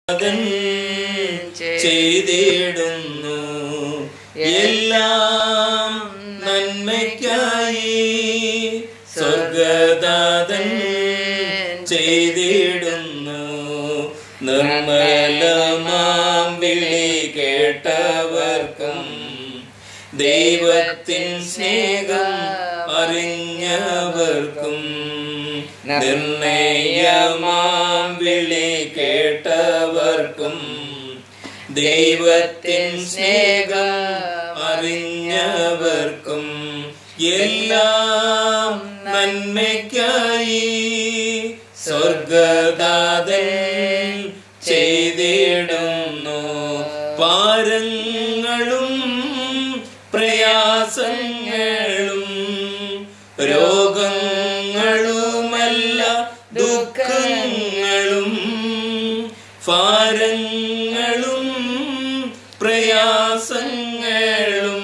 അതൻ ചെയ്തിടുന്നു എല്ലാം നന്മയ്ക്കായി സ്വർഗദാതൻ ചെയ്തിടുന്നു നിർമ്മലമാം വിളി കേട്ടവർക്കും ദൈവത്തിൻ സ്നേഹം അറിഞ്ഞവർക്കും നിർണയമാം വിളി കേട്ടവർക്കും ദൈവത്തിൻ സ്നേഹം അറിഞ്ഞവർക്കും എല്ലാം നന്മയ്ക്കായി സ്വർഗദാതൻ ചെയ്തിടുന്നു പാരങ്ങളും പ്രയാസങ്ങളും രോഗങ്ങളുമല്ല ദുഃഖങ്ങളും ഫാരങ്ങളും പ്രയാസങ്ങളും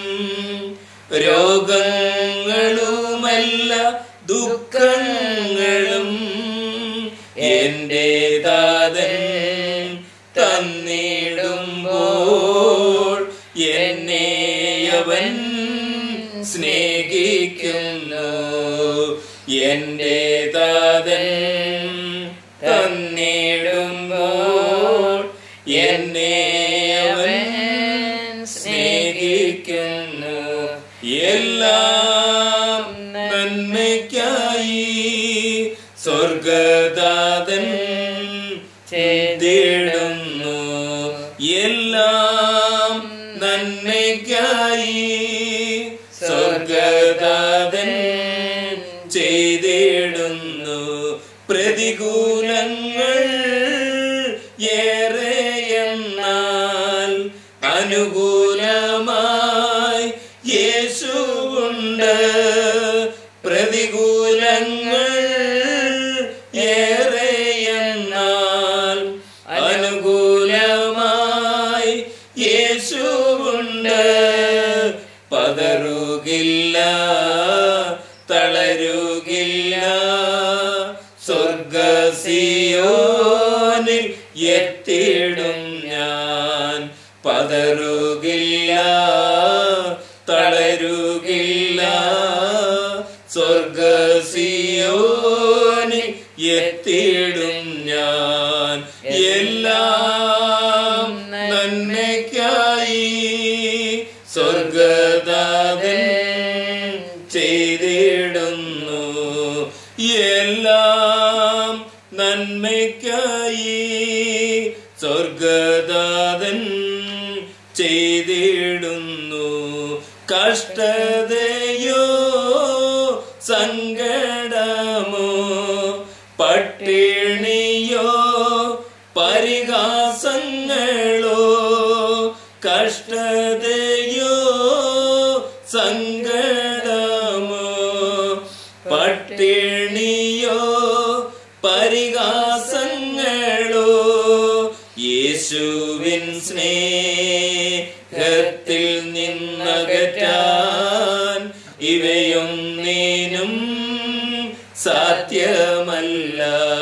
രോഗങ്ങളുമല്ല ദുഃഖങ്ങളും എൻ്റെ ദാതൻ തന്നിടുമ്പോൾ എന്നെ അവൻ സ്നേഹിക്കുന്നു എൻ്റെ ദാതൻ തന്നിടുമ്പോൾ എന്നെ അവൻ സ്നേഹിക്കുന്നു എല്ലാം നന്മയ്ക്കായി സ്വർഗദാതൻ ചെയ്തിടുന്നു എല്ലാം നന്മയ്ക്കായി സ്വർഗദാതൻ ചെയ്തിടുന്നു പ്രതികൂലങ്ങൾ ഏറെ എന്നാൽ അനുകൂലമായി യേശുവുണ്ട് പ്രതികൂലങ്ങൾ ഏറെ എന്നാൽ അനുകൂലമായി യേശുവുണ്ട് പതറുകില്ല തളരുകില്ല സ്വർഗസിയോനിൽ എത്തിടും ഞാൻ പതറുകില്ല തളരുകില്ല സ്വർഗസിയോനിൽ എത്തിടും ഞാൻ എല്ലാം നന്മയ്ക്കായി സ്വർഗദാതൻ ചെയ്തിടുന്നു എല്ലാം നന്മയ്ക്കായി സ്വർഗദാതൻ ചെയ്തിടുന്നു കഷ്ടതയോ സങ്കടമോ പട്ടിണിയോ പരിഹാസങ്ങളോ കഷ്ടതയോ സങ്കടമോ പട്ടിണിയോ പരിഹാസങ്ങളോ യേശുവിൻ സ്നേഹത്തിൽ നിന്നകറ്റാൻ ഇവയൊന്നിനും സാധ്യമല്ല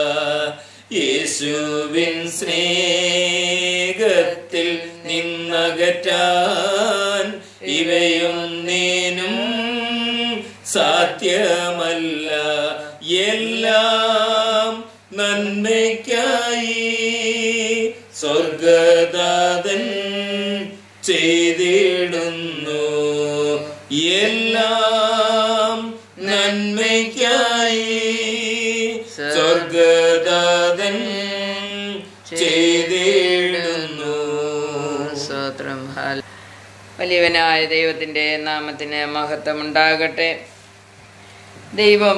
യേശുവിൻ സ്നേഹത്തിൽ നിന്നകറ്റാൻ ഇവയൊന്നിനും സാധ്യമല്ല എല്ലാം നന്മയ്ക്കായി സ്വർഗദാതൻ ചെയ്തിടുന്നു എല്ലാം നന്മയ്ക്കായി സ്വർഗദാതൻ ചെയ്തിടുന്നു സ്തോത്രം ഹാല വലിയവനായ ദൈവത്തിൻ്റെ നാമത്തിന് മഹത്വം ഉണ്ടാകട്ടെ ദൈവം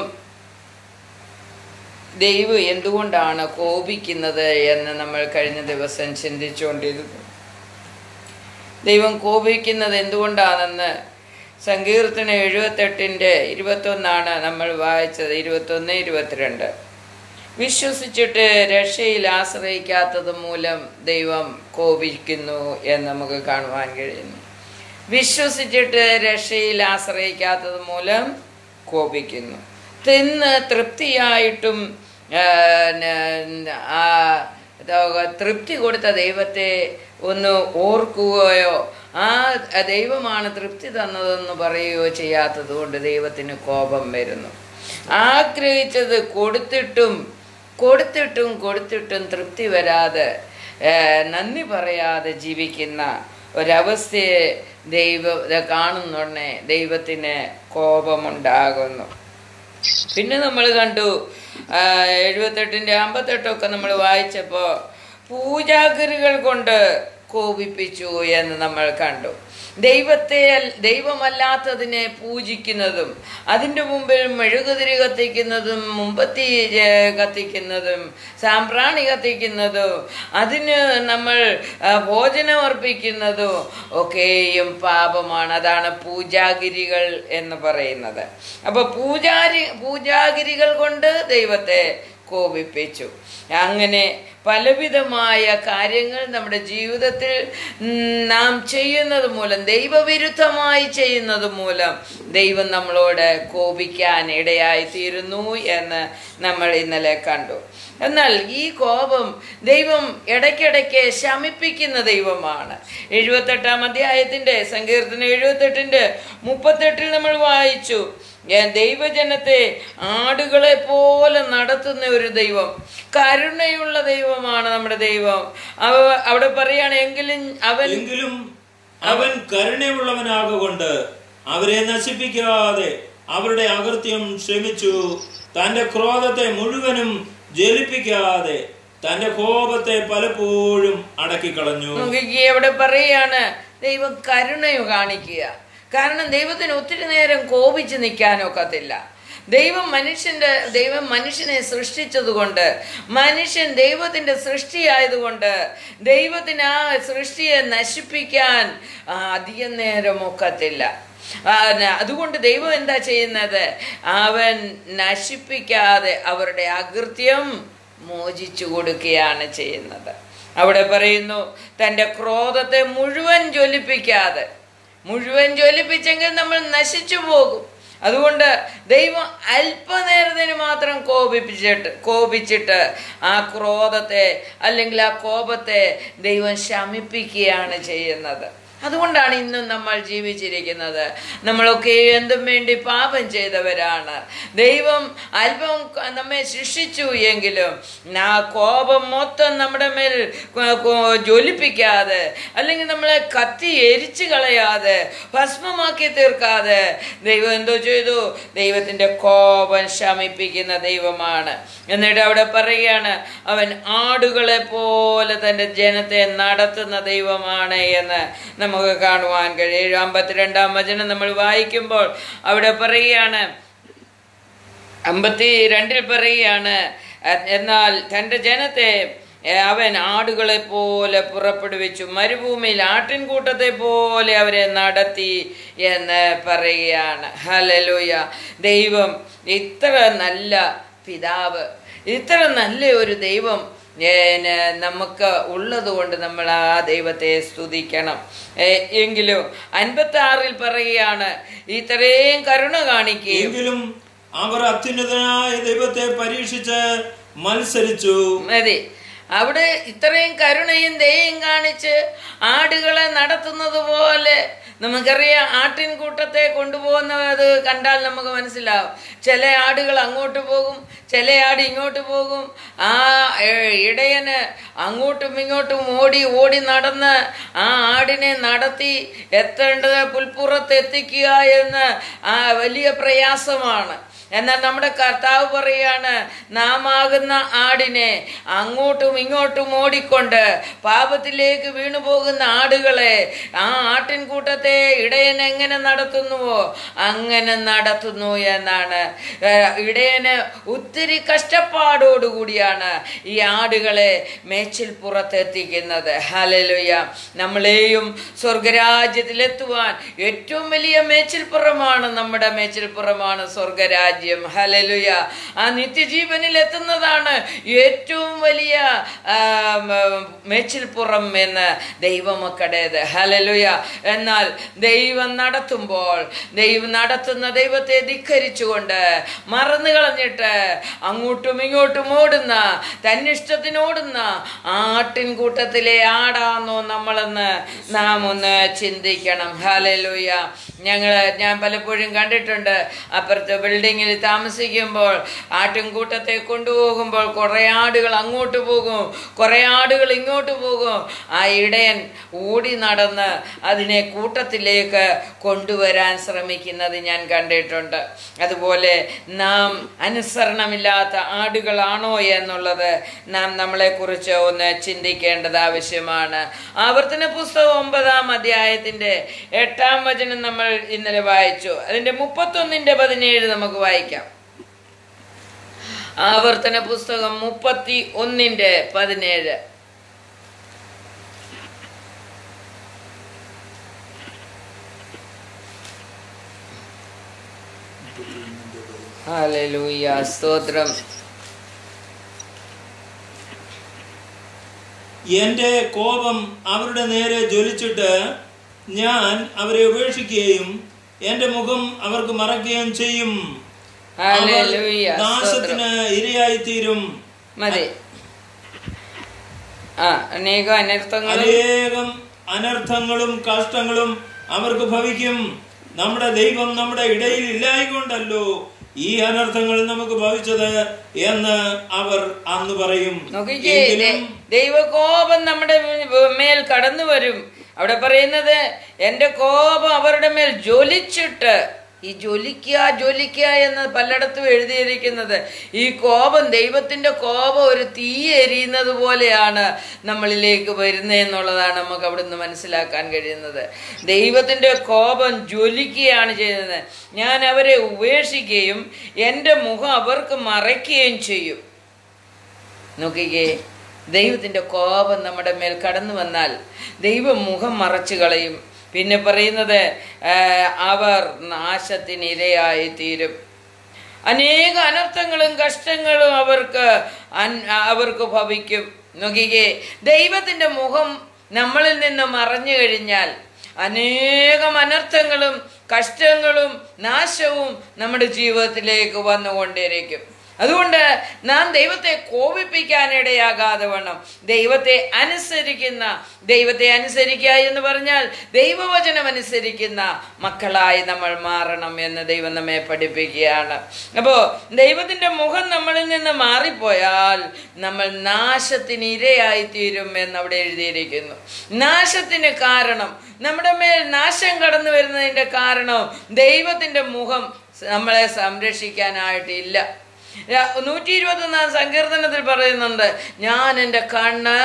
ദൈവം എന്തുകൊണ്ടാണ് കോപിക്കുന്നത് എന്ന് നമ്മൾ കഴിഞ്ഞ ദിവസം ചിന്തിച്ചുകൊണ്ടിരുന്നു ദൈവം കോപിക്കുന്നത് എന്തുകൊണ്ടാണെന്ന് സങ്കീർത്തന എഴുപത്തെട്ടിൻ്റെ ഇരുപത്തൊന്നാണ് നമ്മൾ വായിച്ചത് ഇരുപത്തൊന്ന് ഇരുപത്തിരണ്ട് വിശ്വസിച്ചിട്ട് രക്ഷയിൽ ആശ്രയിക്കാത്തത് മൂലം ദൈവം കോപിക്കുന്നു എന്ന് നമുക്ക് കാണുവാൻ കഴിയുന്നു വിശ്വസിച്ചിട്ട് രക്ഷയിൽ ആശ്രയിക്കാത്തത് മൂലം കോപിക്കുന്നു തിന്ന് തൃപ്തിയായിട്ടും ആ, ന- ആ ദ- തൃപ്തി കൊടുത്ത ദൈവത്തെ ഒന്ന് ഓർക്കുകയോ ആ ദൈവമാണ് തൃപ്തി തന്നതെന്ന് പറയുകയോ ചെയ്യാത്തത് കൊണ്ട് ദൈവത്തിന് കോപം വരുന്നു ആഗ്രഹിച്ചത് കൊടുത്തിട്ടും കൊടുത്തിട്ടും കൊടുത്തിട്ടും തൃപ്തി വരാതെ ഏർ, നന്ദി പറയാതെ ജീവിക്കുന്ന ഒരവസ്ഥയെ ദൈവ കാണുന്നുടനെ ദൈവത്തിന് കോപമുണ്ടാകുന്നു പിന്നെ നമ്മൾ കണ്ടു ആ, എഴുപത്തെട്ടിൻ്റെ അമ്പത്തെട്ടൊക്കെ നമ്മൾ വായിച്ചപ്പോൾ പൂജാഗിരികൾ കൊണ്ട് കോപിപ്പിച്ചു എന്ന് നമ്മൾ കണ്ടു ദൈവത്തെ അൽ- ദൈവമല്ലാത്തതിനെ പൂജിക്കുന്നതും അതിൻ്റെ മുമ്പിൽ മെഴുകുതിരി കത്തിക്കുന്നതും മുമ്പത്തി ഏ, കത്തിക്കുന്നതും സാമ്പ്രാണി കത്തിക്കുന്നതും അതിന് നമ്മൾ ആ, ഭോജനം അർപ്പിക്കുന്നതും ഒക്കെയും പാപമാണ് അതാണ് പൂജാഗിരികൾ എന്ന് പറയുന്നത് അപ്പൊ പൂജാരി പൂജാഗിരികൾ കൊണ്ട് ദൈവത്തെ കോപിപ്പിച്ചു അങ്ങനെ പലവിധമായ കാര്യങ്ങൾ നമ്മുടെ ജീവിതത്തിൽ ഉം, നാം ചെയ്യുന്നത് മൂലം ദൈവവിരുദ്ധമായി ചെയ്യുന്നത് മൂലം ദൈവം നമ്മളോട് കോപിക്കാൻ ഇടയായി തീരുന്നു എന്ന് നമ്മൾ ഇന്നലെ കണ്ടു എന്നാൽ ഈ കോപം ദൈവം ഇടയ്ക്കിടയ്ക്ക് ശമിപ്പിക്കുന്ന ദൈവമാണ് എഴുപത്തെട്ടാം അധ്യായത്തിന്റെ സങ്കീർത്തനം എഴുപത്തെട്ടിന്റെ മുപ്പത്തെട്ടിൽ നമ്മൾ വായിച്ചു ഞാൻ ദൈവജനത്തെ ആടുകളെ പോലെ നടത്തുന്ന ഒരു ദൈവം കരുണയുള്ള ദൈവമാണ് നമ്മുടെ ദൈവം അവ അവിടെ പറയാണ് എങ്കിലും അവൻ എങ്കിലും അവൻ കരുണയുള്ളവനാകൊണ്ട് അവരെ നശിപ്പിക്കാതെ അവരുടെ അകൃത്യം ക്ഷമിച്ചു തന്റെ ക്രോധത്തെ മുഴുവനും ജലിപ്പിക്കാതെ തന്റെ കോപത്തെ പലപ്പോഴും അടക്കിക്കളഞ്ഞു നോക്കിക്കേ അവിടെ പറയാണ് ദൈവം കരുണയും കാണിക്കുക കാരണം ദൈവത്തിന് ഒത്തിരി നേരം കോപിച്ച് നിൽക്കാനൊക്കത്തില്ല ദൈവം മനുഷ്യന്റെ ദൈവം മനുഷ്യനെ സൃഷ്ടിച്ചതുകൊണ്ട് മനുഷ്യൻ ദൈവത്തിന്റെ സൃഷ്ടിയായതുകൊണ്ട് ദൈവത്തിന് ആ സൃഷ്ടിയെ നശിപ്പിക്കാൻ ആ, അധികം നേരം ഒക്കത്തില്ല ആ, ന- അതുകൊണ്ട് ദൈവം എന്താ ചെയ്യുന്നത് അവൻ നശിപ്പിക്കാതെ അവരുടെ അകൃത്യം മോചിച്ചു കൊടുക്കുകയാണ് ചെയ്യുന്നത് അവിടെ പറയുന്നു തൻ്റെ ക്രോധത്തെ മുഴുവൻ ജ്വലിപ്പിക്കാതെ മുഴുവൻ ജ്വലിപ്പിച്ചെങ്കിൽ നമ്മൾ നശിച്ചു പോകും അതുകൊണ്ട് ദൈവം അല്പനേരത്തിന് മാത്രം കോപിപ്പിച്ചിട്ട് കോപിച്ചിട്ട് ആ ക്രോധത്തെ അല്ലെങ്കിൽ ആ കോപത്തെ ദൈവം ശമിപ്പിക്കുകയാണ് ചെയ്യുന്നത് അതുകൊണ്ടാണ് ഇന്നും നമ്മൾ ജീവിച്ചിരിക്കുന്നത് നമ്മളൊക്കെ എന്തും വേണ്ടി പാപം ചെയ്തവരാണ് ദൈവം അല്പം ക- നമ്മെ ശിക്ഷിച്ചു എങ്കിലും ആ കോപം മൊത്തം നമ്മുടെ മേൽ കൊ- കൊ- ജ്വലിപ്പിക്കാതെ അല്ലെങ്കിൽ നമ്മളെ കത്തി എരിച്ചു കളയാതെ ഭസ്മമാക്കി തീർക്കാതെ ദൈവം എന്തോ ചെയ്തു ദൈവത്തിൻ്റെ കോപം ശമിപ്പിക്കുന്ന ദൈവമാണ് എന്നിട്ട് അവിടെ പറയുകയാണ് അവൻ ആടുകളെ പോലെ തൻ്റെ ജനത്തെ നടത്തുന്ന ദൈവമാണ് എന്ന് നമുക്ക് കാണുവാൻ കഴിയും അമ്പത്തിരണ്ടാം വചനം നമ്മൾ വായിക്കുമ്പോൾ അവിടെ പറയുകയാണ് അമ്പത്തി രണ്ടിൽ പറയുകയാണ് "അ- എന്നാൽ തൻ്റെ ജനത്തെ എ, അവൻ ആടുകളെ പോലെ പുറപ്പെടുവിച്ചു മരുഭൂമിയിൽ ആട്ടിൻകൂട്ടത്തെ പോലെ അവരെ നടത്തി എന്ന് പറയുകയാണ് ഹലലുയ ദൈവം ഇത്ര നല്ല പിതാവ് ഇത്ര നല്ല ഒരു ദൈവം ഏന് നമുക്ക് ഉള്ളത് കൊണ്ട് നമ്മൾ ആ ദൈവത്തെ സ്തുതിക്കണം ഏ, എങ്കിലും അൻപത്തി ആറിൽ പറയുകയാണ് ഇത്രയും കരുണ കാണിക്കുകയും എങ്കിലും അവർ അത്യുന്നതനായ ദൈവത്തെ പരീക്ഷിച്ച് മത്സരിച്ചു മതി അവിടെ ഇത്രയും കരുണയും ദയയും കാണിച്ച് ആടുകളെ നടത്തുന്നത് പോലെ നമുക്കറിയാം ആട്ടിൻകൂട്ടത്തെ കൊണ്ടുപോകുന്നത് കണ്ടാൽ നമുക്ക് മനസ്സിലാവും ചില ആടുകൾ അങ്ങോട്ട് പോകും ചില ആട് ഇങ്ങോട്ട് പോകും ആ ഏ, ഇടയന് അങ്ങോട്ടും ഇങ്ങോട്ടും ഓടി ഓടി നടന്ന് ആ ആടിനെ നടത്തി എത്തേണ്ടത് പുൽപ്പുറത്ത് എത്തിക്കുക എന്ന് ആ വലിയ പ്രയാസമാണ് എന്നാൽ നമ്മുടെ കർത്താവ് പറയാണ് നാം ആകുന്ന ആടിനെ അങ്ങോട്ടും ഇങ്ങോട്ടും ഓടിക്കൊണ്ട് പാപത്തിലേക്ക് വീണു പോകുന്ന ആടുകളെ ആ ആട്ടിൻകൂട്ടത്തെ ഇടയൻ എങ്ങനെ നടത്തുന്നുവോ അങ്ങനെ നടത്തുന്നു എന്നാണ് ഏഹ് ഇടയന് ഒത്തിരി കഷ്ടപ്പാടോടുകൂടിയാണ് ഈ ആടുകളെ മേച്ചിൽ പുറത്തെത്തിക്കുന്നത് ഹലലുയ നമ്മളെയും സ്വർഗരാജ്യത്തിലെത്തുവാൻ ഏറ്റവും വലിയ മേച്ചിൽപ്പുറമാണ് നമ്മുടെ മേച്ചിൽപ്പുറമാണ് സ്വർഗരാജ്യം രാജ്യം ഹലലുയ ആ നിത്യജീവനിൽ എത്തുന്നതാണ് ഏറ്റവും വലിയ ആ, ഉം, മേച്ചിൽപ്പുറം എന്ന് ദൈവമക്കളുടേത് ഹലലുയ എന്നാൽ ദൈവം നടത്തുമ്പോൾ ദൈവം നടത്തുന്ന ദൈവത്തെ ധിക്കരിച്ചുകൊണ്ട് മറന്നു കളഞ്ഞിട്ട് അങ്ങോട്ടും ഇങ്ങോട്ടും ഓടുന്ന തന്നിഷ്ടത്തിനോടുന്ന ആട്ടിൻകൂട്ടത്തിലെ ആടാന്നോ നമ്മളെന്ന് നാം ഒന്ന് ചിന്തിക്കണം ഹാലലൂയ ഞങ്ങൾ ഞാൻ പലപ്പോഴും കണ്ടിട്ടുണ്ട് അപ്പുറത്ത് ബിൽഡിങ്ങിൽ താമസിക്കുമ്പോൾ ആട്ടിൻകൂട്ടത്തെ കൊണ്ടുപോകുമ്പോൾ കുറേ ആടുകൾ അങ്ങോട്ട് പോകും കുറേ ആടുകൾ ഇങ്ങോട്ട് പോകും ആ ഇടയൻ ഓടി നടന്ന് അതിനെ കൂട്ടത്തിലേക്ക് കൊണ്ടുവരാൻ ശ്രമിക്കുന്നത് ഞാൻ കണ്ടിട്ടുണ്ട് അതുപോലെ നാം അനുസരണമില്ലാത്ത ആടുകളാണോ എന്നുള്ളത് നാം നമ്മളെക്കുറിച്ച് ഒന്ന് ചിന്തിക്കേണ്ടത് ആവശ്യമാണ് ആവർത്തന പുസ്തകം ഒമ്പതാം അധ്യായത്തിന്റെ എട്ടാം വചനം നമ്മൾ ഇന്നലെ വായിച്ചു അതിന്റെ മുപ്പത്തൊന്നിന്റെ പതിനേഴ് നമുക്ക് വായിക്കാം ആവർത്തന പുസ്തകം മുപ്പത്തി ഒന്നിന്റെ പതിനേഴ് ഹല്ലേലൂയ സ്തോത്രം എന്റെ കോപം അവരുടെ നേരെ ജ്വലിച്ചിട്ട് ഞാൻ അവരെ ഉപേക്ഷിക്കുകയും എന്റെ മുഖം അവർക്ക് മറക്കുകയും ചെയ്യും അവർ ഹല്ലേലൂയ സ്തോത്രം നാശത്തിന് ഇരയായി തീരും മതി ആ അനേക അനർത്ഥങ്ങളും അനേകം അനർത്ഥങ്ങളും കഷ്ടങ്ങളും അവർക്ക് ഭവിക്കും നമ്മുടെ ദൈവം നമ്മുടെ ഇടയിൽ ഇല്ലായിക്കൊണ്ടല്ലോ ഈ അനർത്ഥങ്ങൾ നമുക്ക് ഭവിച്ചത് എന്ന് അവർ അന്ന് പറയും നോക്കിക്കേ എങ്കിലും ദേ- ദൈവകോപം നമ്മുടെ മേൽ കടന്നു വരും അവിടെ പറയുന്നത് എന്റെ കോപം അവരുടെ മേൽ ജ്വലിച്ചിട്ട് ഈ ജ്വലിക്കുക ജ്വലിക്കുക എന്ന് പലയിടത്തും എഴുതിയിരിക്കുന്നത് ഈ കോപം ദൈവത്തിന്റെ കോപം ഒരു തീ എരിയുന്നത് പോലെയാണ് നമ്മളിലേക്ക് വരുന്നത് എന്നുള്ളതാണ് നമുക്ക് അവിടുന്ന് മനസ്സിലാക്കാൻ കഴിയുന്നത് ദൈവത്തിന്റെ കോപം ജ്വലിക്കുകയാണ് ചെയ്യുന്നത് ഞാൻ അവരെ ഉപേക്ഷിക്കുകയും എൻ്റെ മുഖം അവർക്ക് മറയ്ക്കുകയും ചെയ്യും നോക്കിക്കേ ദൈവത്തിൻ്റെ കോപം നമ്മുടെ മേൽ കടന്നു വന്നാൽ ദൈവം മുഖം മറച്ചു കളയും പിന്നെ പറയുന്നത് ആ, അവർ നാശത്തിന് ഇരയായി തീരും അനേക അനർത്ഥങ്ങളും കഷ്ടങ്ങളും അവർക്ക് അൻ- അവർക്ക് ഭവിക്കും നോക്കിക്കേ ദൈവത്തിൻ്റെ മുഖം നമ്മളിൽ നിന്ന് മറഞ്ഞു കഴിഞ്ഞാൽ അനേകം അനർത്ഥങ്ങളും കഷ്ടങ്ങളും നാശവും നമ്മുടെ ജീവിതത്തിലേക്ക് വന്നുകൊണ്ടിരിക്കും അതുകൊണ്ട് നാം ദൈവത്തെ കോപിപ്പിക്കാനിടയാകാതെ വേണം ദൈവത്തെ അനുസരിക്കുന്ന ദൈവത്തെ അനുസരിക്കുക എന്ന് പറഞ്ഞാൽ ദൈവവചനം അനുസരിക്കുന്ന മക്കളായി നമ്മൾ മാറണം എന്ന് ദൈവം നമ്മെ പഠിപ്പിക്കുകയാണ് അപ്പോൾ ദൈവത്തിൻ്റെ മുഖം നമ്മളിൽ നിന്ന് മാറിപ്പോയാൽ നമ്മൾ നാശത്തിന് ഇരയായി തീരും എന്ന് അവിടെ എഴുതിയിരിക്കുന്നു നാശത്തിന് കാരണം നമ്മുടെ മേൽ നാശം കടന്നു വരുന്നതിൻ്റെ കാരണം ദൈവത്തിൻ്റെ മുഖം നമ്മളെ സംരക്ഷിക്കാനായിട്ടില്ല ര- നൂറ്റി ഇരുപത്തൊന്നാം സങ്കീർത്തനത്തിൽ പറയുന്നുണ്ട് ഞാൻ എൻ്റെ കണ്ണ്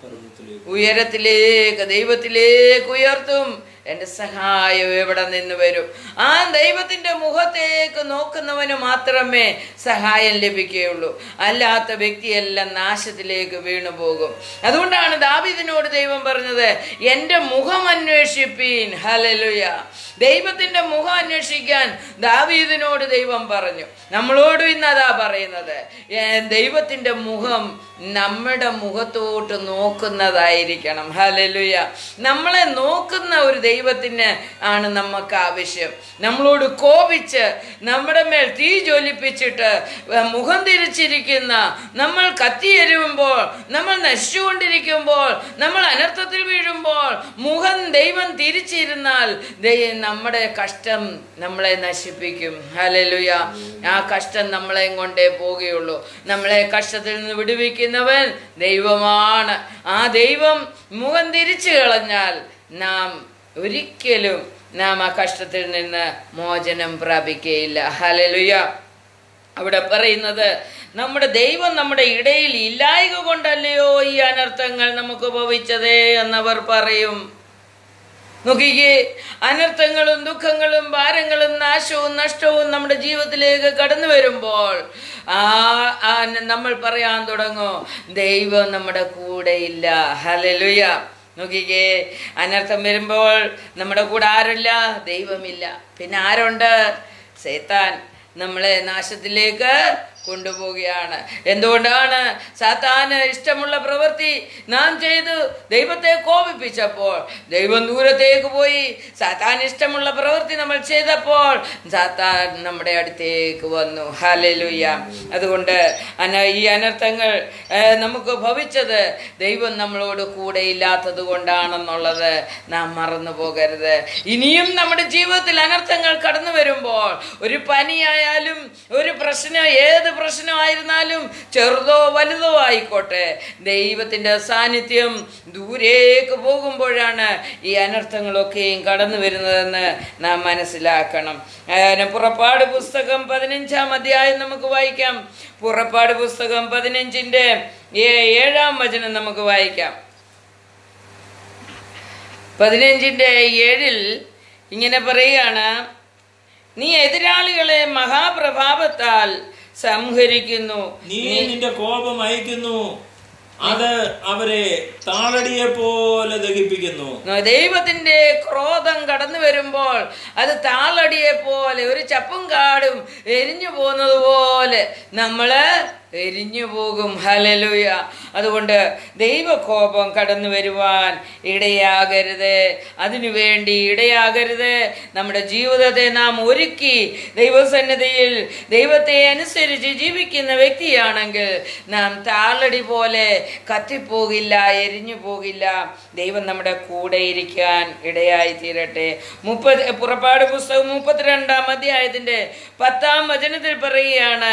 ഉയരത്തിലേക്ക് ദൈവത്തിലേക്ക് ഉയർത്തും എൻ്റെ സഹായം എവിടെ നിന്ന് വരും ആ ദൈവത്തിൻ്റെ മുഖത്തേക്ക് നോക്കുന്നവന് മാത്രമേ സഹായം ലഭിക്കുകയുള്ളൂ അല്ലാത്ത വ്യക്തിയെല്ലാം നാശത്തിലേക്ക് വീണു പോകും അതുകൊണ്ടാണ് ദാവിദിനോട് ദൈവം പറഞ്ഞത് എൻ്റെ മുഖം അന്വേഷിപ്പീൻ ഹലലുയ ദൈവത്തിൻ്റെ മുഖം അന്വേഷിക്കാൻ ദാവീദിനോട് ദൈവം പറഞ്ഞു നമ്മളോടും ഇന്ന് അതാ പറയുന്നത് ഏ, ദൈവത്തിൻ്റെ മുഖം നമ്മുടെ മുഖത്തോട്ട് നോക്കുന്നതായിരിക്കണം ഹലലുയ നമ്മളെ നോക്കുന്ന ഒരു ദൈവത്തിന് ആണ് നമുക്ക് ആവശ്യം നമ്മളോട് കോപിച്ച് നമ്മുടെ മേൽ തീ ജ്വലിപ്പിച്ചിട്ട് ഏ, മുഖം തിരിച്ചിരിക്കുന്ന നമ്മൾ കത്തിയെരുവുമ്പോൾ നമ്മൾ നശിച്ചുകൊണ്ടിരിക്കുമ്പോൾ നമ്മൾ അനർത്ഥത്തിൽ വീഴുമ്പോൾ മുഖം ദൈവം തിരിച്ചിരുന്നാൽ ദൈ- നമ്മുടെ കഷ്ടം നമ്മളെ നശിപ്പിക്കും ഹലലുയ ആ കഷ്ടം നമ്മളെ കൊണ്ടേ പോവുകയുള്ളൂ നമ്മളെ കഷ്ടത്തിൽ നിന്ന് വിടുവിക്കുന്നവൻ ദൈവമാണ് ആ ദൈവം മുഖം തിരിച്ചു കളഞ്ഞാൽ നാം ഒരിക്കലും നാം ആ കഷ്ടത്തിൽ നിന്ന് മോചനം പ്രാപിക്കുകയില്ല ഹലലുയ അവിടെ പറയുന്നത് നമ്മുടെ ദൈവം നമ്മുടെ ഇടയിൽ ഇല്ലായ്ക കൊണ്ടല്ലയോ ഈ അനർത്ഥങ്ങൾ നമുക്ക് ഭവിച്ചതേ എന്നവർ പറയും നോക്കിക്കേ അനർത്ഥങ്ങളും ദുഃഖങ്ങളും ഭാരങ്ങളും നാശവും നഷ്ടവും നമ്മുടെ ജീവിതത്തിലേക്ക് കടന്നു വരുമ്പോൾ ആ ആ നമ്മൾ പറയാൻ തുടങ്ങും ദൈവം നമ്മുടെ കൂടെ ഇല്ല ഹലലുയ നോക്കിക്കേ അനർത്ഥം വരുമ്പോൾ നമ്മുടെ കൂടെ ആരുമില്ല ദൈവമില്ല പിന്നെ ആരുണ്ട് സേത്താൻ നമ്മളെ നാശത്തിലേക്ക് കൊണ്ടുപോവുകയാണ് എന്തുകൊണ്ടാണ് സാത്താന് ഇഷ്ടമുള്ള പ്രവൃത്തി നാം ചെയ്തു ദൈവത്തെ കോപിപ്പിച്ചപ്പോൾ ദൈവം ദൂരത്തേക്ക് പോയി സാത്താൻ ഇഷ്ടമുള്ള പ്രവൃത്തി നമ്മൾ ചെയ്തപ്പോൾ സാത്താൻ നമ്മുടെ അടുത്തേക്ക് വന്നു ഹാലലുയ്യ അതുകൊണ്ട് അന ഈ അനർത്ഥങ്ങൾ ഏഹ്, നമുക്ക് ഭവിച്ചത് ദൈവം നമ്മളോട് കൂടെ ഇല്ലാത്തത് കൊണ്ടാണെന്നുള്ളത് നാം മറന്നു പോകരുത് ഇനിയും നമ്മുടെ ജീവിതത്തിൽ അനർത്ഥങ്ങൾ കടന്നു വരുമ്പോൾ ഒരു പനിയായാലും ഒരു പ്രശ്നം ഏത് പ്രശ്നമായിരുന്നാലും ചെറുതോ വലുതോ ആയിക്കോട്ടെ ദൈവത്തിൻ്റെ സാന്നിധ്യം ദൂരേക്ക് പോകുമ്പോഴാണ് ഈ അനർത്ഥങ്ങളൊക്കെയും കടന്നു വരുന്നതെന്ന് നാം മനസ്സിലാക്കണം അതിന് പുറപ്പാട് പുസ്തകം പതിനഞ്ചാം അധ്യായം നമുക്ക് വായിക്കാം പുറപ്പാട് പുസ്തകം പതിനഞ്ചിൻ്റെ ഏ- ഏഴാം വചനം നമുക്ക് വായിക്കാം പതിനഞ്ചിൻ്റെ ഏഴിൽ ഇങ്ങനെ പറയുകയാണ് നീ എതിരാളികളെ മഹാപ്രഭാവത്താൽ സംഹരിക്കുന്നു നീ നിന്റെ കോപം അയക്കുന്നു അത് അവരെ താളടിയെ പോലെ ദഹിപ്പിക്കുന്നു ദൈവത്തിന്റെ ക്രോധം കടന്നു വരുമ്പോൾ അത് താളടിയെ പോലെ ഒരു ചപ്പും കാടും എരിഞ്ഞു പോകുന്നത് പോലെ നമ്മള് എരിഞ്ഞു പോകും ഹലലുയ അതുകൊണ്ട് ദൈവകോപം കടന്നു വരുവാൻ ഇടയാകരുത് അതിനുവേണ്ടി ഇടയാകരുത് നമ്മുടെ ജീവിതത്തെ നാം ഒരുക്കി ദൈവസന്നിധിയിൽ ദൈവത്തെ അനുസരിച്ച് ജീവിക്കുന്ന വ്യക്തിയാണെങ്കിൽ നാം താളടി പോലെ കത്തിപ്പോകില്ല എരിഞ്ഞു പോകില്ല ദൈവം നമ്മുടെ കൂടെ ഇരിക്കാൻ ഇടയായി തീരട്ടെ മുപ്പത് പുറപ്പാട് പുസ്തകം മുപ്പത്തിരണ്ടാം അധ്യായത്തിന്റെ പത്താം വചനത്തിൽ പറയുകയാണ്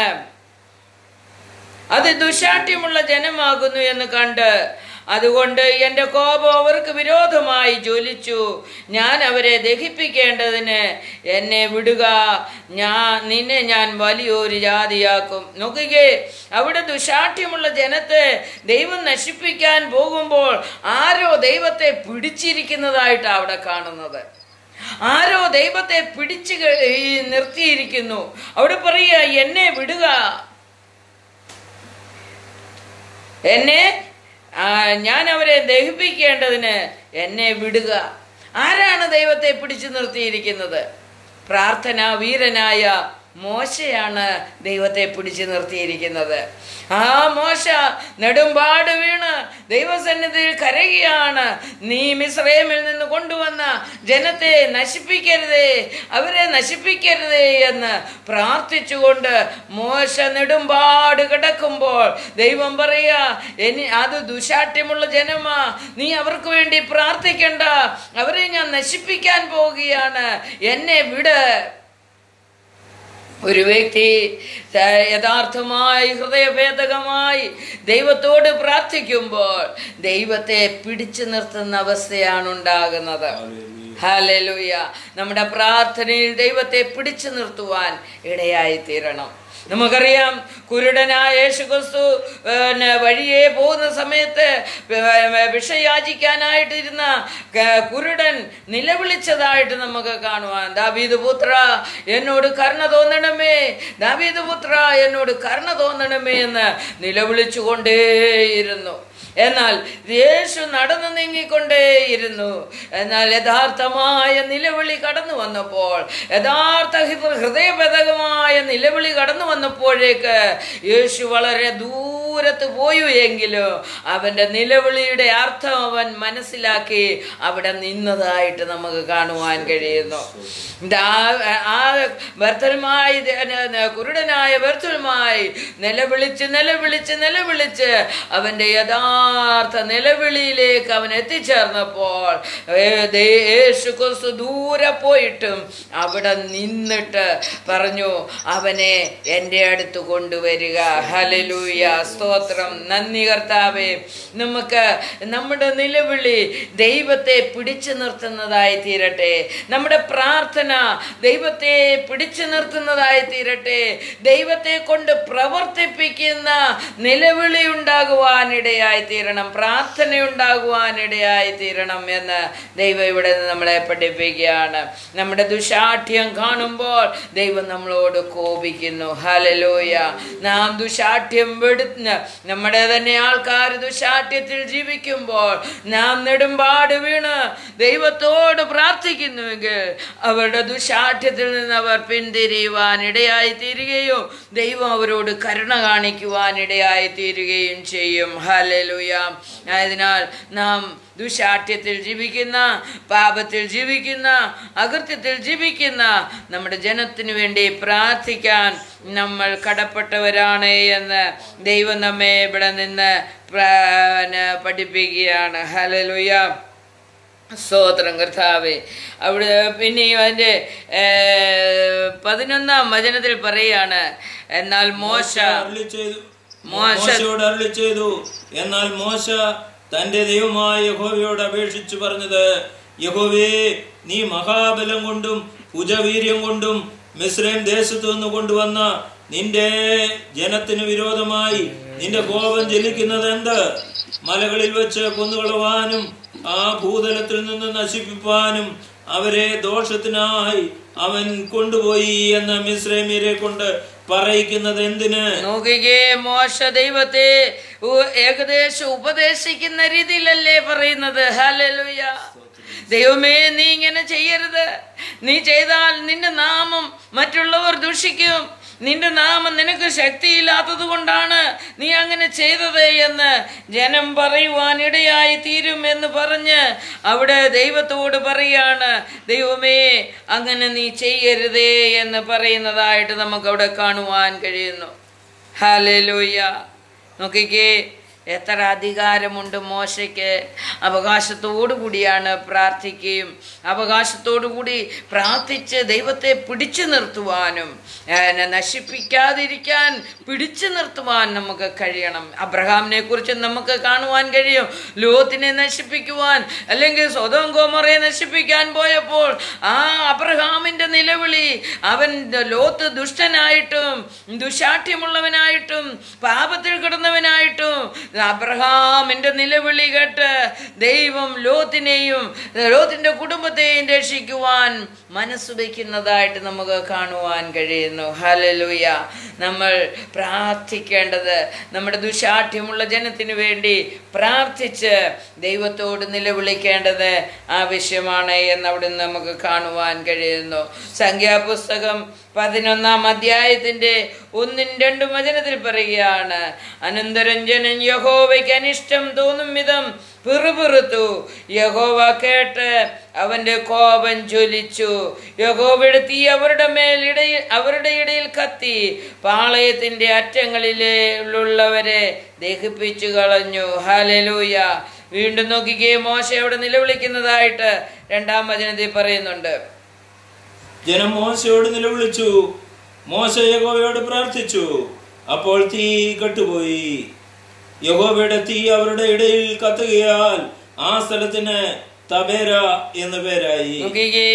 അത് ദുശാഠ്യമുള്ള ജനമാകുന്നു എന്ന് കണ്ട് അതുകൊണ്ട് എൻ്റെ കോപം അവർക്ക് വിരോധമായി ജ്വലിച്ചു ഞാൻ അവരെ ദഹിപ്പിക്കേണ്ടതിന് എന്നെ വിടുക ഞാൻ നിന്നെ ഞാൻ വലിയൊരു ജാതിയാക്കും നോക്കുകേ അവിടെ ദുശാഠ്യമുള്ള ജനത്തെ ദൈവം നശിപ്പിക്കാൻ പോകുമ്പോൾ ആരോ ദൈവത്തെ പിടിച്ചിരിക്കുന്നതായിട്ടാണ് അവിടെ കാണുന്നത് ആരോ ദൈവത്തെ പിടിച്ച് ക- ഈ നിർത്തിയിരിക്കുന്നു അവിടെ പറയുക എന്നെ വിടുക എന്നെ ആ, ഞാൻ അവരെ ദഹിപ്പിക്കേണ്ടതിന് എന്നെ വിടുക ആരാണ് ദൈവത്തെ പിടിച്ചു നിർത്തിയിരിക്കുന്നത് പ്രാർത്ഥന വീരനായ മോശയാണ് ദൈവത്തെ പിടിച്ചു നിർത്തിയിരിക്കുന്നത് ആ മോശ നെടുമ്പാട് വീണ് ദൈവസന്നിധിയിൽ കരയുകയാണ് നീ മിസ്രൈമിൽ നിന്ന് കൊണ്ടുവന്ന ജനത്തെ നശിപ്പിക്കരുതേ അവരെ നശിപ്പിക്കരുതേ എന്ന് പ്രാർത്ഥിച്ചുകൊണ്ട് മോശ നെടുമ്പാട് കിടക്കുമ്പോൾ ദൈവം പറയാ എനി അത് ദുശാഠ്യമുള്ള ജനമാ നീ അവർക്ക് വേണ്ടി പ്രാർത്ഥിക്കണ്ട അവരെ ഞാൻ നശിപ്പിക്കാൻ പോവുകയാണ് എന്നെ വിട് ഒരു വ്യക്തി ത- യഥാർത്ഥമായി ഹൃദയഭേദകമായി ദൈവത്തോട് പ്രാർത്ഥിക്കുമ്പോൾ ദൈവത്തെ പിടിച്ചു നിർത്തുന്ന അവസ്ഥയാണ് ഉണ്ടാകുന്നത് ഹല്ലേലൂയ നമ്മുടെ പ്രാർത്ഥനയിൽ ദൈവത്തെ പിടിച്ചു നിർത്തുവാൻ ഇടയായി തീരണം നമുക്കറിയാം കുരുടനായ യേശുക്രിസ്തു പിന്നെ വഴിയെ പോകുന്ന സമയത്ത് വിഷയാചിക്കാനായിട്ടിരുന്ന ക- കുരുടൻ നിലവിളിച്ചതായിട്ട് നമുക്ക് കാണുവാൻ ദാവീദ് പുത്ര എന്നോട് കരുണ തോന്നണമേ ദാവീദ് പുത്ര എന്നോട് കരുണ തോന്നണമേ എന്ന് നിലവിളിച്ചുകൊണ്ടേയിരുന്നു എന്നാൽ യേശു നടന്നു നീങ്ങിക്കൊണ്ടേയിരുന്നു എന്നാൽ യഥാർത്ഥമായ നിലവിളി കടന്നു വന്നപ്പോൾ യഥാർത്ഥ ഹൃ- ഹൃദയഭേദകമായ നിലവിളി കടന്നു വന്നപ്പോഴേക്ക് യേശു വളരെ ദൂരത്ത് പോയു എങ്കിലും അവന്റെ നിലവിളിയുടെ അർത്ഥം അവൻ മനസ്സിലാക്കി അവിടെ നിന്നതായിട്ട് നമുക്ക് കാണുവാൻ കഴിയുന്നു ദാ- ആ ബർത്തലുമായി കുരുടനായ ബർത്തലുമായി നിലവിളിച്ച് നിലവിളിച്ച് നിലവിളിച്ച് അവന്റെ യഥാർത്ഥ നിലവിളിയിലേക്ക് അവൻ എത്തിച്ചേർന്നപ്പോൾ ഏ, ദേ- യേശു ക്രിസ്തു ദൂരെ പോയിട്ടും അവിടെ നിന്നിട്ട് പറഞ്ഞു അവനെ എൻ്റെ അടുത്ത് കൊണ്ടുവരിക ഹലലൂയ സ്തോത്രം നന്ദി കർത്താവേ നമുക്ക് നമ്മുടെ നിലവിളി ദൈവത്തെ പിടിച്ചു നിർത്തുന്നതായി തീരട്ടെ നമ്മുടെ പ്രാർത്ഥന ദൈവത്തെ പിടിച്ചു നിർത്തുന്നതായി തീരട്ടെ ദൈവത്തെ കൊണ്ട് പ്രവർത്തിപ്പിക്കുന്ന നിലവിളി ഉണ്ടാകുവാനിടയായി ഇടയായി തീരണം പ്രാർത്ഥന ഉണ്ടാകുവാൻ ഇടയായി തീരണം എന്ന് ദൈവം ഇവിടെ നിന്ന് നമ്മളെ പഠിപ്പിക്കുകയാണ് നമ്മുടെ ദുശാഠ്യം കാണുമ്പോൾ ദൈവം നമ്മളോട് കോപിക്കുന്നു ഹലലോയ നാം ദുശാഠ്യം വെടുന്ന് നമ്മുടെ തന്നെ ആൾക്കാർ ദുശാഠ്യത്തിൽ ജീവിക്കുമ്പോൾ നാം നെടുമ്പാട് വീണ് ദൈവത്തോട് പ്രാർത്ഥിക്കുന്നുവെങ്കിൽ അവരുടെ ദുശാഠ്യത്തിൽ നിന്ന് അവർ പിന്തിരിയുവാൻ ഇടയായി തീരുകയും ദൈവം അവരോട് കരുണ കാണിക്കുവാൻ ഇടയായി തീരുകയും ചെയ്യും ഹലലുയ ആയതിനാൽ നാം ദുശാഠ്യത്തിൽ ജീവിക്കുന്ന പാപത്തിൽ ജീവിക്കുന്ന അകൃത്യത്തിൽ ജീവിക്കുന്ന നമ്മുടെ ജനത്തിനു വേണ്ടി പ്രാർത്ഥിക്കാൻ നമ്മൾ കടപ്പെട്ടവരാണ് എന്ന് ദൈവം നമ്മെ ഇവിടെ നിന്ന് പ്രാ- പഠിപ്പിക്കുകയാണ് ഹലലുയ സ്തോത്രം കർത്താവെ അവിടെ പിന്നെയും അതിൻ്റെ പതിനൊന്നാം വചനത്തിൽ പറയാണ് എന്നാൽ മോശ അരുളി ചെയ്തു മോശ- മോശയോട് അരുളി ചെയ്തു എന്നാൽ മോശ തന്റെ ദൈവമായ യഹോവയോട് അപേക്ഷിച്ചു പറഞ്ഞത് യഹോവേ നീ മഹാബലം കൊണ്ടും ഭുജവീര്യം കൊണ്ടും മിസ്രൈം ദേശത്തു നിന്ന് കൊണ്ടുവന്ന നിന്റെ ജനത്തിന് വിരോധമായി നിന്റെ കോപം ജലിക്കുന്നത് എന്ത് മലകളിൽ വെച്ച് കൊന്നുകളവാനും ആ ഭൂതലത്തിൽ നിന്ന് നശിപ്പിപ്പാനും അവരെ ദോഷത്തിനായി അവൻ കൊണ്ടുപോയി എന്ന് മിസ്രൈമ്യരെ കൊണ്ട് പറയിക്കുന്നത് എന്തിന് നോക്കുകയെ മോശ ദൈവത്തെ ഉ- ഏകദേശം ഉപദേശിക്കുന്ന രീതിയിലല്ലേ പറയുന്നത് ഹല്ലേലൂയ ദൈവമേ നീ ഇങ്ങനെ ചെയ്യരുത് നീ ചെയ്താൽ നിന്റെ നാമം മറ്റുള്ളവർ ദുഷിക്കും നിന്റെ നാമം നിനക്ക് ശക്തിയില്ലാത്തത് കൊണ്ടാണ് നീ അങ്ങനെ ചെയ്തത് എന്ന് ജനം പറയുവാൻ ഇടയായി തീരും എന്ന് പറഞ്ഞ് അവിടെ ദൈവത്തോട് പറയാണ് ദൈവമേ അങ്ങനെ നീ ചെയ്യരുതേ എന്ന് പറയുന്നതായിട്ട് നമുക്കവിടെ കാണുവാൻ കഴിയുന്നു ഹാലലൂയ നോക്കിക്കേ എത്ര അധികാരമുണ്ട് മോശയ്ക്ക് അവകാശത്തോടു കൂടിയാണ് പ്രാർത്ഥിക്കുകയും അവകാശത്തോടു കൂടി പ്രാർത്ഥിച്ച് ദൈവത്തെ പിടിച്ചു നിർത്തുവാനും ഏഹ്, നശിപ്പിക്കാതിരിക്കാൻ പിടിച്ചു നിർത്തുവാൻ നമുക്ക് കഴിയണം അബ്രഹാമിനെ കുറിച്ച് നമുക്ക് കാണുവാൻ കഴിയും ലോത്തിനെ നശിപ്പിക്കുവാൻ അല്ലെങ്കിൽ സ്വതം കോമറയെ നശിപ്പിക്കാൻ പോയപ്പോൾ ആ അബ്രഹാമിന്റെ നിലവിളി അവൻ ലോത്ത് ദുഷ്ടനായിട്ടും ദുശാഠ്യമുള്ളവനായിട്ടും പാപത്തിൽ കിടന്നവനായിട്ടും അബ്രഹാമിന്റെ നിലവിളി കേട്ട് ദൈവം ലോത്തിനെയും ലോത്തിന്റെ കുടുംബത്തെയും രക്ഷിക്കുവാൻ മനസ്സ് വയ്ക്കുന്നതായിട്ട് നമുക്ക് കാണുവാൻ കഴിയുന്നു ഹലലുയ നമ്മൾ പ്രാർത്ഥിക്കേണ്ടത് നമ്മുടെ ദുശാഠ്യമുള്ള ജനത്തിനു വേണ്ടി പ്രാർത്ഥിച്ച് ദൈവത്തോട് നിലവിളിക്കേണ്ടത് ആവശ്യമാണ് എന്ന് അവിടെ നിന്ന് നമുക്ക് കാണുവാൻ കഴിയുന്നു സംഖ്യാപുസ്തകം പതിനൊന്നാം അധ്യായത്തിന്റെ ഒന്നും രണ്ടും വചനത്തിൽ പറയുകയാണ് അനന്തരം ജനം യഹോവയ്ക്ക് അനിഷ്ടം തോന്നും വിധം പിറുപിറുത്തു യഹോവ കേട്ട് അവന്റെ കോപം ജ്വലിച്ചു യഹോവയുടെ തീ അവരുടെ മേൽ ഇടയിൽ അവരുടെ ഇടയിൽ കത്തി പാളയത്തിന്റെ അറ്റങ്ങളിലുള്ളവരെ ദഹിപ്പിച്ചു കളഞ്ഞു ഹലലൂയ വീണ്ടും നോക്കിക്കേ മോശ അവിടെ നിലവിളിക്കുന്നതായിട്ട് രണ്ടാം വചനത്തിൽ പറയുന്നുണ്ട് ജനം മോശയോട് നിലവിളിച്ചു മോശ യഹോവയോട് പ്രാർത്ഥിച്ചു അപ്പോൾ തീ കെട്ടുപോയി യഹോവയുടെ തീ അവരുടെ ഇടയിൽ കത്തുകയാൽ ആ സ്ഥലത്തിന് തബേര എന്ന് പേരായി നോക്കിക്കേ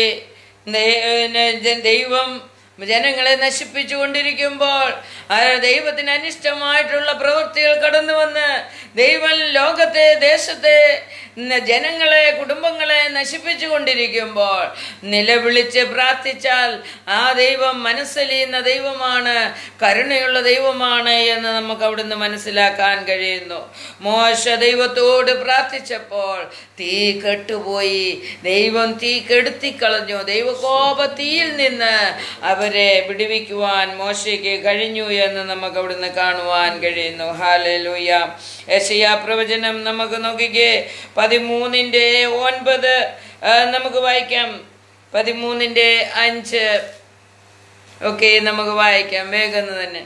ദൈ- ജ- ദൈവം ജനങ്ങളെ നശിപ്പിച്ചു കൊണ്ടിരിക്കുമ്പോൾ ആ ദൈവത്തിന് അനിഷ്ടമായിട്ടുള്ള പ്രവൃത്തികൾ കടന്നു വന്ന് ദൈവം ലോകത്തെ ദേശത്തെ ന- ജനങ്ങളെ കുടുംബങ്ങളെ നശിപ്പിച്ചു കൊണ്ടിരിക്കുമ്പോൾ നിലവിളിച്ച് പ്രാർത്ഥിച്ചാൽ ആ ദൈവം മനസ്സലിയുന്ന ദൈവമാണ് കരുണയുള്ള ദൈവമാണ് എന്ന് നമുക്ക് അവിടുന്ന് മനസ്സിലാക്കാൻ കഴിയുന്നു മോശ ദൈവത്തോട് പ്രാർത്ഥിച്ചപ്പോൾ തീ കെട്ടുപോയി ദൈവം തീ കെടുത്തിക്കളഞ്ഞു ദൈവകോപ തീയിൽ നിന്ന് അവരെ വിടുവിക്കുവാൻ മോശയ്ക്ക് കഴിഞ്ഞു എന്ന് നമുക്ക് അവിടുന്ന് കാണുവാൻ കഴിയുന്നു ഹാലലൂയ യശയാ പ്രവചനം നമുക്ക് നോക്കിക്കേ പതിമൂന്നിൻ്റെ ഒൻപത് ആ, നമുക്ക് വായിക്കാം പതിമൂന്നിൻ്റെ അഞ്ച് ഓക്കെ നമുക്ക് വായിക്കാം വേഗം തന്നെ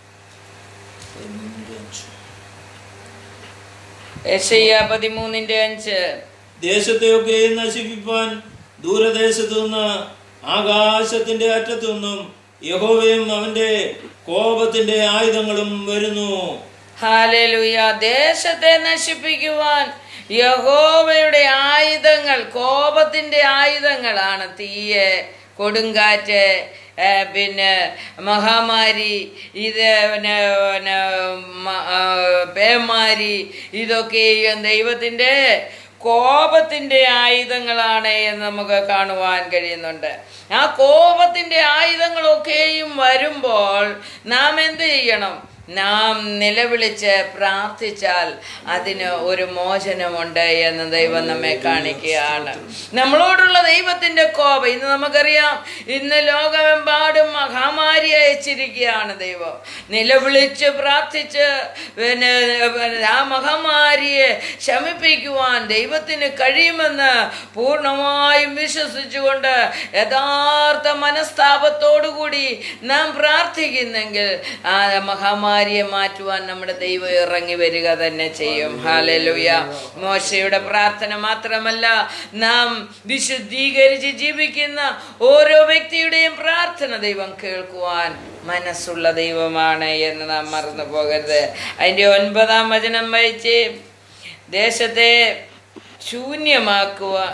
യശയ്യ പതിമൂന്നിൻ്റെ അഞ്ച് ദേശത്തെയൊക്കെ നശിപ്പിപ്പാൻ ദൂരദേശത്തു നിന്ന് ആകാശത്തിന്റെ അറ്റത്തു നിന്നും യഹോവയും അവന്റെ കോപത്തിന്റെ ആയുധങ്ങളും വരുന്നു ഹാലലുയ ദേശത്തെ നശിപ്പിക്കുവാൻ യഹോവയുടെ ആയുധങ്ങൾ കോപത്തിന്റെ ആയുധങ്ങളാണ് തീയ് കൊടുങ്കാറ്റ് ഏ, പിന്നെ മഹാമാരി ഇത് പിന്നെ പിന്നെ മ- ആ, പേമാരി ഇതൊക്കെയും ദൈവത്തിൻ്റെ കോപത്തിൻ്റെ ആയുധങ്ങളാണ് എന്ന് നമുക്ക് കാണുവാൻ കഴിയുന്നുണ്ട് ആ കോപത്തിൻ്റെ ആയുധങ്ങളൊക്കെയും വരുമ്പോൾ നാം എന്ത് ചെയ്യണം നാം നിലവിളിച്ച് പ്രാർത്ഥിച്ചാൽ അതിന് ഒരു മോചനമുണ്ട് എന്ന് ദൈവം നമ്മെ കാണിക്കുകയാണ് നമ്മളോടുള്ള ദൈവത്തിന്റെ കോപം ഇന്ന് നമുക്കറിയാം ഇന്ന് ലോകമെമ്പാടും മഹാമാരി അയച്ചിരിക്കുകയാണ് ദൈവം നിലവിളിച്ച് പ്രാർത്ഥിച്ച് പിന്നെ ആ മഹാമാരിയെ ശമിപ്പിക്കുവാൻ ദൈവത്തിന് കഴിയുമെന്ന് പൂർണ്ണമായും വിശ്വസിച്ചുകൊണ്ട് യഥാർത്ഥ മനസ്താപത്തോടുകൂടി നാം പ്രാർത്ഥിക്കുന്നെങ്കിൽ ആ മഹാമാരിയെ മാറ്റുവാൻ നമ്മുടെ ദൈവം ഇറങ്ങി വരിക തന്നെ ചെയ്യും ഹാലലുയ മോശയുടെ പ്രാർത്ഥന മാത്രമല്ല നാം വിശുദ്ധീകരിച്ച് ജീവിക്കുന്ന ഓരോ വ്യക്തിയുടെയും പ്രാർത്ഥന ദൈവം കേൾക്കുവാൻ മനസ്സുള്ള ദൈവമാണ് എന്ന് നാം മറന്നു പോകരുത് അതിൻ്റെ ഒൻപതാം വചനം വായിച്ച് ദേശത്തെ ശൂന്യമാക്കുക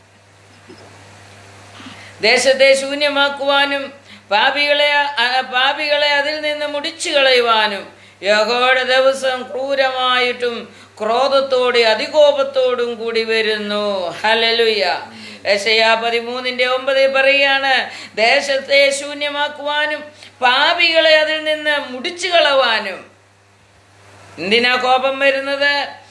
ദേശത്തെ ശൂന്യമാക്കുവാനും പാപികളെ ആ, പാപികളെ അതിൽ നിന്ന് മുടിച്ചു കളയുവാനും യഹോയുടെ ദിവസം ക്രൂരമായിട്ടും ക്രോധത്തോടെ അതികോപത്തോടും കൂടി വരുന്നു ഹലലുയ യശയാ പതിമൂന്നിന്റെ ഒമ്പത് പറയുകയാണ് ദേശത്തെ ശൂന്യമാക്കുവാനും പാപികളെ അതിൽ നിന്ന് മുടിച്ചു കളവാനും എന്തിനാ കോപം വരുന്നത്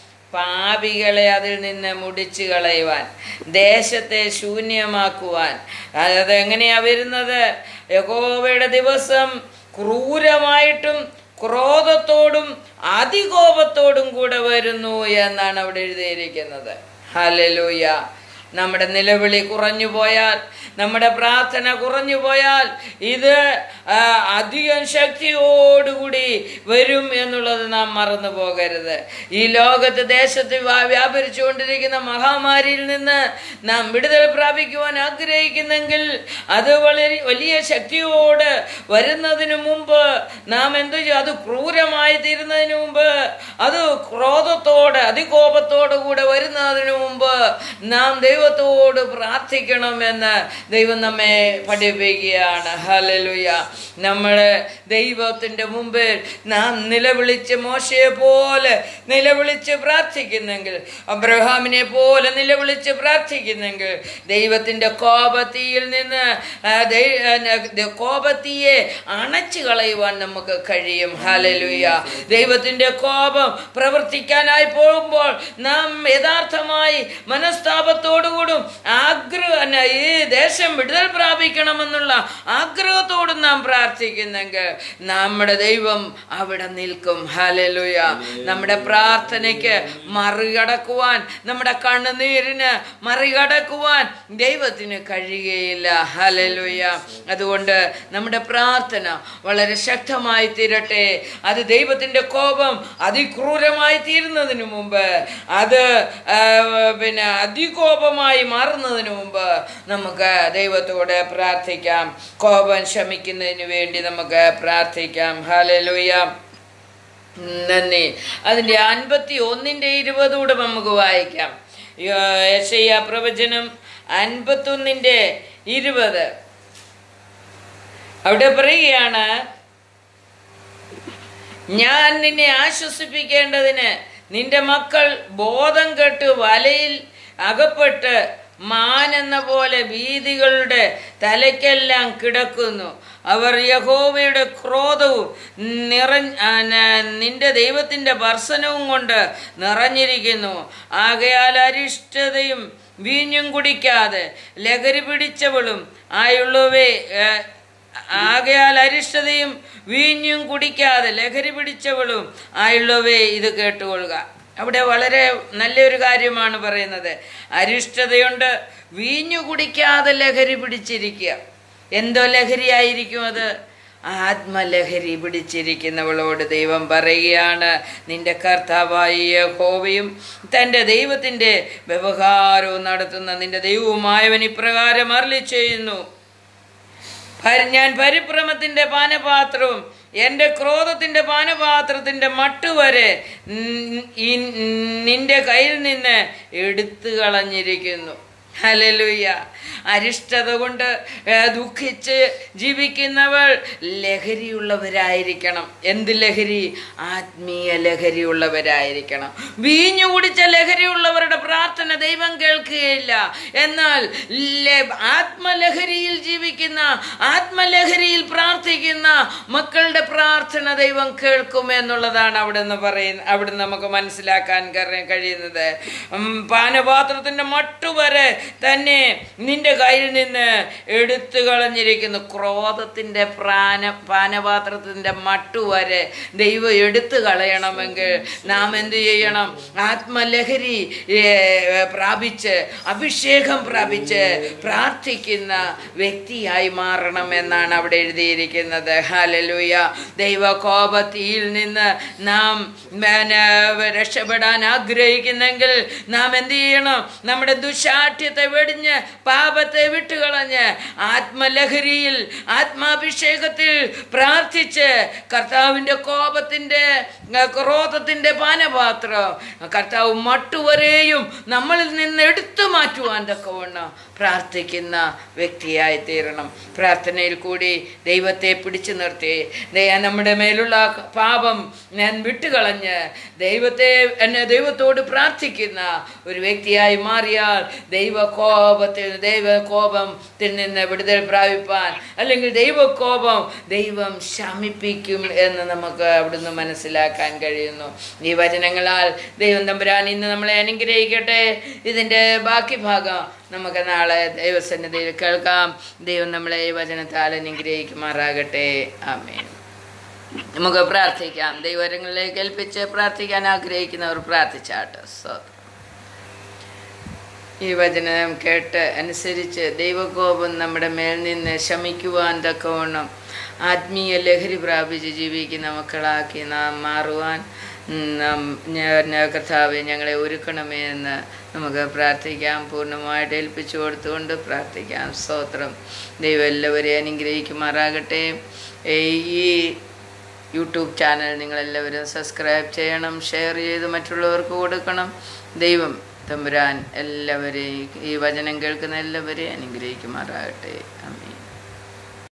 പാപികളെ അതിൽ നിന്ന് മുടിച്ചു കളയുവാൻ ദേശത്തെ ശൂന്യമാക്കുവാൻ അത് എങ്ങനെയാ വരുന്നത് യഹോവയുടെ ദിവസം ക്രൂരമായിട്ടും ക്രോധത്തോടും അതികോപത്തോടും കൂടെ വരുന്നു എന്നാണ് അവിടെ എഴുതിയിരിക്കുന്നത് ഹലലൂയ നമ്മുടെ നിലവിളി കുറഞ്ഞു പോയാൽ നമ്മുടെ പ്രാർത്ഥന കുറഞ്ഞു പോയാൽ ഇത് ആ, അധികം ശക്തിയോടുകൂടി വരും എന്നുള്ളത് നാം മറന്നു പോകരുത് ഈ ലോകത്ത് ദേശത്ത് വ്യാ- വ്യാപരിച്ചുകൊണ്ടിരിക്കുന്ന മഹാമാരിയിൽ നിന്ന് നാം വിടുതൽ പ്രാപിക്കുവാൻ ആഗ്രഹിക്കുന്നെങ്കിൽ അത് വളരെ വലിയ ശക്തിയോട് വരുന്നതിന് മുമ്പ് നാം എന്തു ചെയ്യും അത് ക്രൂരമായി തീരുന്നതിന് മുമ്പ് അത് ക്രോധത്തോടെ അതികോപത്തോടു കൂടെ വരുന്നതിന് മുമ്പ് നാം ദൈവത്തോട് പ്രാർത്ഥിക്കണമെന്ന് ദൈവം നമ്മെ പഠിപ്പിക്കുകയാണ് ഹലലുയ നമ്മൾ ദൈവത്തിൻ്റെ മുമ്പിൽ നാം നിലവിളിച്ച് മോശയെ പോലെ നിലവിളിച്ച് പ്രാർത്ഥിക്കുന്നെങ്കിൽ അബ്രഹാമിനെ പോലെ നിലവിളിച്ച് പ്രാർത്ഥിക്കുന്നെങ്കിൽ ദൈവത്തിൻ്റെ കോപത്തിയിൽ നിന്ന് ആ, ദൈ- ആ, ന- കോപത്തിയെ അണച്ചു കളയുവാൻ നമുക്ക് കഴിയും ഹലലുയ ദൈവത്തിൻ്റെ കോപം പ്രവർത്തിക്കാനായി പോകുമ്പോൾ നാം യഥാർത്ഥമായി മനസ്താപത്തോടുകൂടും ആഗ്രഹ ഈ ദേശം വിടുതൽ പ്രാപിക്കണമെന്നുള്ള ആഗ്രഹത്തോടും നാം പ്രാർത്ഥിക്കുന്നെങ്കിൽ നമ്മുടെ ദൈവം അവിടെ നിൽക്കും ഹലലുയ നമ്മുടെ പ്രാർത്ഥനയ്ക്ക് മറികടക്കുവാൻ നമ്മുടെ കണ്ണുനീരിന് മറികടക്കുവാൻ ദൈവത്തിന് കഴിയുകയില്ല ഹലലുയ അതുകൊണ്ട് നമ്മുടെ പ്രാർത്ഥന വളരെ ശക്തമായി തീരട്ടെ അത് ദൈവത്തിൻ്റെ കോപം അതിക്രൂരമായി തീരുന്നതിന് മുമ്പ് അത് ആ, പിന്നെ അതികോപമായി മാറുന്നതിന് മുമ്പ് നമുക്ക് ദൈവത്തോട് പ്രാർത്ഥിക്കാം കോപം ശമിക്കുന്നതിന് വേണ്ടി നമുക്ക് പ്രാർത്ഥിക്കാം ഹലലുയ നന്ദി അതിൻ്റെ അൻപത്തി ഒന്നിൻ്റെ ഇരുപതൂടെ നമുക്ക് വായിക്കാം യശയ്യ പ്രവചനം അൻപത്തൊന്നിൻ്റെ ഇരുപത് അവിടെ പറയുകയാണ് ഞാൻ നിന്നെ ആശ്വസിപ്പിക്കേണ്ടതിന് നിന്റെ മക്കൾ ബോധം കെട്ട് വലയിൽ അകപ്പെട്ട് മാൻ എന്ന പോലെ വീതികളുടെ തലയ്ക്കെല്ലാം കിടക്കുന്നു അവർ യഹോവയുടെ ക്രോധവും നിറഞ്ഞ ആ, ന- നിന്റെ ദൈവത്തിൻ്റെ ഭർസനവും കൊണ്ട് നിറഞ്ഞിരിക്കുന്നു ആകയാൽ അരിഷ്ടതയും വീഞ്ഞും കുടിക്കാതെ ലഹരി പിടിച്ചവളും ആയുള്ളവേ ഏ, ആകയാൽ അരിഷ്ടതയും വീഞ്ഞും കുടിക്കാതെ ലഹരി പിടിച്ചവളും ആയുള്ളവേ ഇത് കേട്ടുകൊള്ളുക അവിടെ വളരെ നല്ലൊരു കാര്യമാണ് പറയുന്നത് അരിഷ്ടതയുണ്ട് വീഞ്ഞു കുടിക്കാതെ ലഹരി പിടിച്ചിരിക്കുക എന്തോ ലഹരിയായിരിക്കും അത് ആത്മലഹരി പിടിച്ചിരിക്കുന്നവളോട് ദൈവം പറയുകയാണ് നിന്റെ കർത്താവായ യഹോവയും തൻ്റെ ദൈവത്തിൻ്റെ വ്യവഹാരവും നടത്തുന്ന നിന്റെ ദൈവവുമായവൻ ഇപ്രകാരം അരളി ചെയ്യുന്നു പരി- ഞാൻ പരിഭ്രമത്തിന്റെ പാനപാത്രവും എൻ്റെ ക്രോധത്തിന്റെ പാനപാത്രത്തിന്റെ മട്ടുവരെ നി- ഈ- നിന്റെ കയ്യിൽ നിന്ന് എടുത്തു കളഞ്ഞിരിക്കുന്നു ഹലലുയ്യ അരിഷ്ടത കൊണ്ട് ഏ, ദുഃഖിച്ച് ജീവിക്കുന്നവൾ ലഹരിയുള്ളവരായിരിക്കണം എന്ത് ലഹരി ആത്മീയ ലഹരിയുള്ളവരായിരിക്കണം വീഞ്ഞു കുടിച്ച ലഹരിയുള്ളവരുടെ പ്രാർത്ഥന ദൈവം കേൾക്കുകയില്ല എന്നാൽ ലെ- ആത്മലഹരിയിൽ ജീവിക്കുന്ന ആത്മലഹരിയിൽ പ്രാർത്ഥിക്കുന്ന മക്കളുടെ പ്രാർത്ഥന ദൈവം കേൾക്കും എന്നുള്ളതാണ് അവിടെ നിന്ന് പറയുന്ന അവിടെ നമുക്ക് മനസ്സിലാക്കാൻ കറി- കഴിയുന്നത് ഉം, പാനപാത്രത്തിന്റെ മട്ടുവരെ തന്നെ നിന്റെ കയ്യിൽ നിന്ന് എടുത്തു കളഞ്ഞിരിക്കുന്നു ക്രോധത്തിന്റെ പ്രാന പാനപാത്രത്തിന്റെ മട്ടുവരെ ദൈവം എടുത്തു കളയണമെങ്കിൽ നാം എന്ത് ചെയ്യണം ആത്മലഹരി ഏ, പ്രാപിച്ച് അഭിഷേകം പ്രാപിച്ച് പ്രാർത്ഥിക്കുന്ന വ്യക്തിയായി മാറണം എന്നാണ് അവിടെ എഴുതിയിരിക്കുന്നത് ഹാലലൂയ ദൈവകോപത്തിയിൽ നിന്ന് നാം പിന്നെ, രക്ഷപ്പെടാൻ ആഗ്രഹിക്കുന്നെങ്കിൽ നാം എന്ത് ചെയ്യണം നമ്മുടെ ദുശാഠ്യത്തെ വെടിഞ്ഞ് പാപത്തെ വിട്ടുകളഞ്ഞ് ആത്മലഹരിയിൽ ആത്മാഭിഷേകത്തിൽ പ്രാർത്ഥിച്ച് കർത്താവിൻ്റെ കോപത്തിൻ്റെ ഏർ, ക്രോധത്തിൻ്റെ പാനപാത്രം കർത്താവ് മട്ടുവരെയും നമ്മളിൽ നിന്ന് എടുത്തു മാറ്റുവാൻ തക്കവണ്ണം പ്രാർത്ഥിക്കുന്ന വ്യക്തിയായി തീരണം പ്രാർത്ഥനയിൽ കൂടി ദൈവത്തെ പിടിച്ചു നിർത്തി ദൈവ നമ്മുടെ മേലുള്ള പാപം ഞാൻ വിട്ടുകളഞ്ഞ് ദൈവത്തെ എന്നെ ദൈവത്തോട് പ്രാർത്ഥിക്കുന്ന ഒരു വ്യക്തിയായി മാറിയാൽ ദൈവകോപത്തിൽ ദൈവകോപത്തിൽ നിന്ന് വിടുതൽ പ്രാപിപ്പാൻ അല്ലെങ്കിൽ ദൈവകോപം ദൈവം ശമിപ്പിക്കും എന്ന് നമുക്ക് അവിടുന്ന് മനസ്സിലാക്കാൻ കഴിയുന്നു ഈ വചനങ്ങളാൽ ദൈവം തമ്പുരാൻ ഇന്ന് നമ്മളെ അനുഗ്രഹിക്കട്ടെ ഇതിൻ്റെ ബാക്കി ഭാഗം നമുക്ക് നാളെ ദൈവസന്നിധിയിൽ കേൾക്കാം ദൈവം നമ്മളെ ഈ വചനത്താൽ അനുഗ്രഹിക്കുമാറാകട്ടെ ആമേൻ നമുക്ക് പ്രാർത്ഥിക്കാം ദൈവരങ്ങളിലേക്ക് ഏൽപ്പിച്ച് പ്രാർത്ഥിക്കാൻ ആഗ്രഹിക്കുന്നവർ പ്രാർത്ഥിച്ചാട്ട് സ്വതന്ത്രം ഈ വചനം കേട്ട് അനുസരിച്ച് ദൈവകോപം നമ്മുടെ മേൽ നിന്ന് ശമിക്കുവാൻ തക്കവണ്ണം ആത്മീയ ലഹരി പ്രാപിച്ച് ജീവിക്കുന്ന മക്കളാക്കി നാം മാറുവാൻ നാം ഞാൻ കർത്താവെ ഞങ്ങളെ ഒരുക്കണമേ എന്ന് നമുക്ക് പ്രാർത്ഥിക്കാം പൂർണ്ണമായിട്ട് ഏൽപ്പിച്ചു കൊടുത്തുകൊണ്ട് പ്രാർത്ഥിക്കാം സ്തോത്രം ദൈവം എല്ലാവരെയും അനുഗ്രഹിക്കുമാറാകട്ടെ ഈ യൂട്യൂബ് ചാനൽ നിങ്ങളെല്ലാവരും സബ്സ്ക്രൈബ് ചെയ്യണം ഷെയർ ചെയ്ത് മറ്റുള്ളവർക്ക് കൊടുക്കണം ദൈവം തമ്പുരാൻ എല്ലാവരെയും ഈ വചനം കേൾക്കുന്ന എല്ലാവരെയും അനുഗ്രഹിക്കുമാറാകട്ടെ ആമേൻ